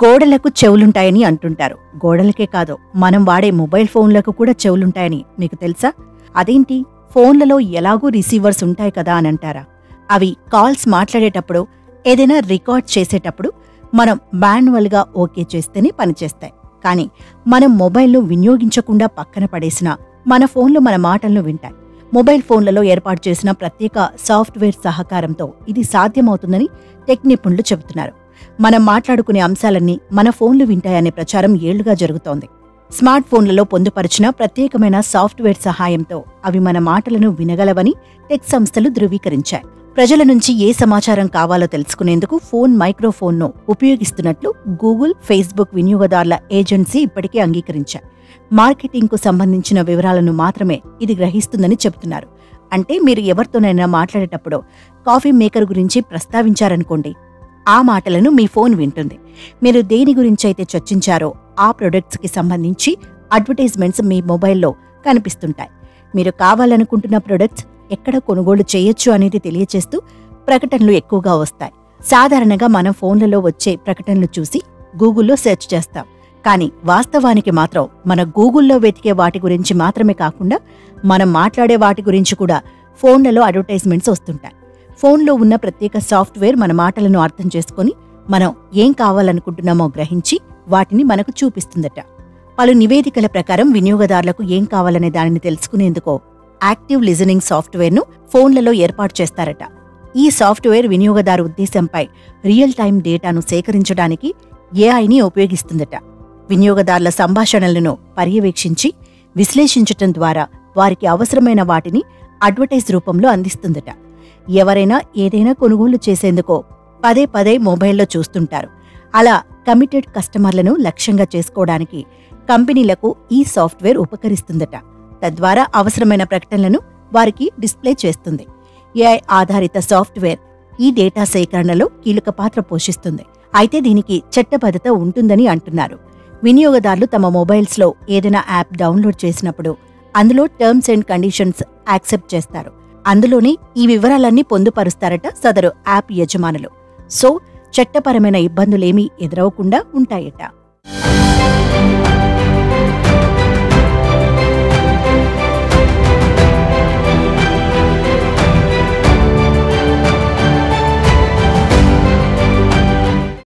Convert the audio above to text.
గోడలకు చెవులుంటాయని అంటుంటారు గోడలకే కాదు మనం వాడే మొబైల్ ఫోన్లకు కూడా చెవులుంటాయని మీకు తెలుసా అదేంటి ఫోన్లలో ఎలాగూ రిసీవర్స్ ఉంటాయి కదా అని అంటారా అవి కాల్స్ మాట్లాడేటప్పుడు ఏదైనా రికార్డ్ చేసేటప్పుడు మనం మాన్యువల్గా ఓకే చేస్తేనే పనిచేస్తాయి కానీ మనం మొబైల్ను వినియోగించకుండా పక్కన పడేసినా మన ఫోన్లు మన మాటలను వింటాయి మొబైల్ ఫోన్లలో ఏర్పాటు చేసిన ప్రత్యేక సాఫ్ట్వేర్ సహకారంతో ఇది సాధ్యమవుతుందని టెక్ నిపుణులు చెబుతున్నారు మనం మాట్లాడుకునే అంశాలన్నీ మన ఫోన్లు వింటాయనే ప్రచారం ఏళ్లుగా జరుగుతోంది స్మార్ట్ ఫోన్లలో పొందుపరిచిన ప్రత్యేకమైన సాఫ్ట్వేర్ సహాయంతో అవి మన మాటలను వినగలవని టెక్ సంస్థలు ధృవీకరించాయి ప్రజల నుంచి ఏ సమాచారం కావాలో తెలుసుకునేందుకు ఫోన్ మైక్రోఫోన్ను ఉపయోగిస్తున్నట్లు గూగుల్ ఫేస్బుక్ వినియోగదారుల ఏజెన్సీ ఇప్పటికే అంగీకరించాయి మార్కెటింగ్కు సంబంధించిన వివరాలను మాత్రమే ఇది గ్రహిస్తుందని చెబుతున్నారు అంటే మీరు ఎవరితోనైనా మాట్లాడేటప్పుడు కాఫీ మేకర్ గురించి ప్రస్తావించారనుకోండి ఆ మాటలను మీ ఫోన్ వింటుంది మీరు దేని గురించి అయితే చర్చించారో ఆ ప్రొడక్ట్స్కి సంబంధించి అడ్వర్టైజ్మెంట్స్ మీ మొబైల్లో కనిపిస్తుంటాయి మీరు కావాలనుకుంటున్న ప్రొడక్ట్స్ ఎక్కడ కొనుగోలు చేయొచ్చు అనేది తెలియచేస్తూ ప్రకటనలు ఎక్కువగా వస్తాయి సాధారణంగా మన ఫోన్లలో వచ్చే ప్రకటనలు చూసి గూగుల్లో సెర్చ్ చేస్తాం కానీ వాస్తవానికి మాత్రం మన గూగుల్లో వెతికే వాటి గురించి మాత్రమే కాకుండా మనం మాట్లాడే వాటి గురించి కూడా ఫోన్లలో అడ్వర్టైజ్మెంట్స్ వస్తుంటాయి ఫోన్లో ఉన్న ప్రత్యేక సాఫ్ట్వేర్ మన మాటలను అర్థం చేసుకొని మనం ఏం కావాలనుకుంటున్నామో గ్రహించి వాటిని మనకు చూపిస్తుందట పలు నివేదికల ప్రకారం వినియోగదారులకు ఏం కావాలనే దానిని తెలుసుకునేందుకు యాక్టివ్ లిజనింగ్ సాఫ్ట్వేర్ను ఫోన్లలో ఏర్పాటు చేస్తారట ఈ సాఫ్ట్వేర్ వినియోగదారు ఉద్దేశంపై రియల్ టైం డేటాను సేకరించడానికి ఏఐని ఉపయోగిస్తుందట వినియోగదారుల సంభాషణలను పర్యవేక్షించి విశ్లేషించటం ద్వారా వారికి అవసరమైన వాటిని అడ్వర్టైజ్ రూపంలో అందిస్తుందట ఎవరైనా ఏదైనా కొనుగోలు చేసేందుకో పదే పదే మొబైల్లో చూస్తుంటారు అలా కమిటెడ్ కస్టమర్లను లక్ష్యంగా చేసుకోవడానికి కంపెనీలకు ఈ సాఫ్ట్వేర్ ఉపకరిస్తుందట తద్వారా అవసరమైన ప్రకటనలను వారికి డిస్ప్లే చేస్తుంది ఏఐ ఆధారిత సాఫ్ట్వేర్ ఈ డేటా సేకరణలో కీలక పాత్ర పోషిస్తుంది అయితే దీనికి చట్టబద్ధత ఉంటుందని అంటున్నారు వినియోగదారులు తమ మొబైల్స్లో ఏదైనా యాప్ డౌన్లోడ్ చేసినప్పుడు అందులో టర్మ్స్ అండ్ కండిషన్స్ యాక్సెప్ట్ చేస్తారు అందులోనే ఈ వివరాలన్నీ పొందుపరుస్తారట సదరు యాప్ యజమానులు సో చట్టపరమైన ఇబ్బందులేమీ ఎదురవకుండా ఉంటాయట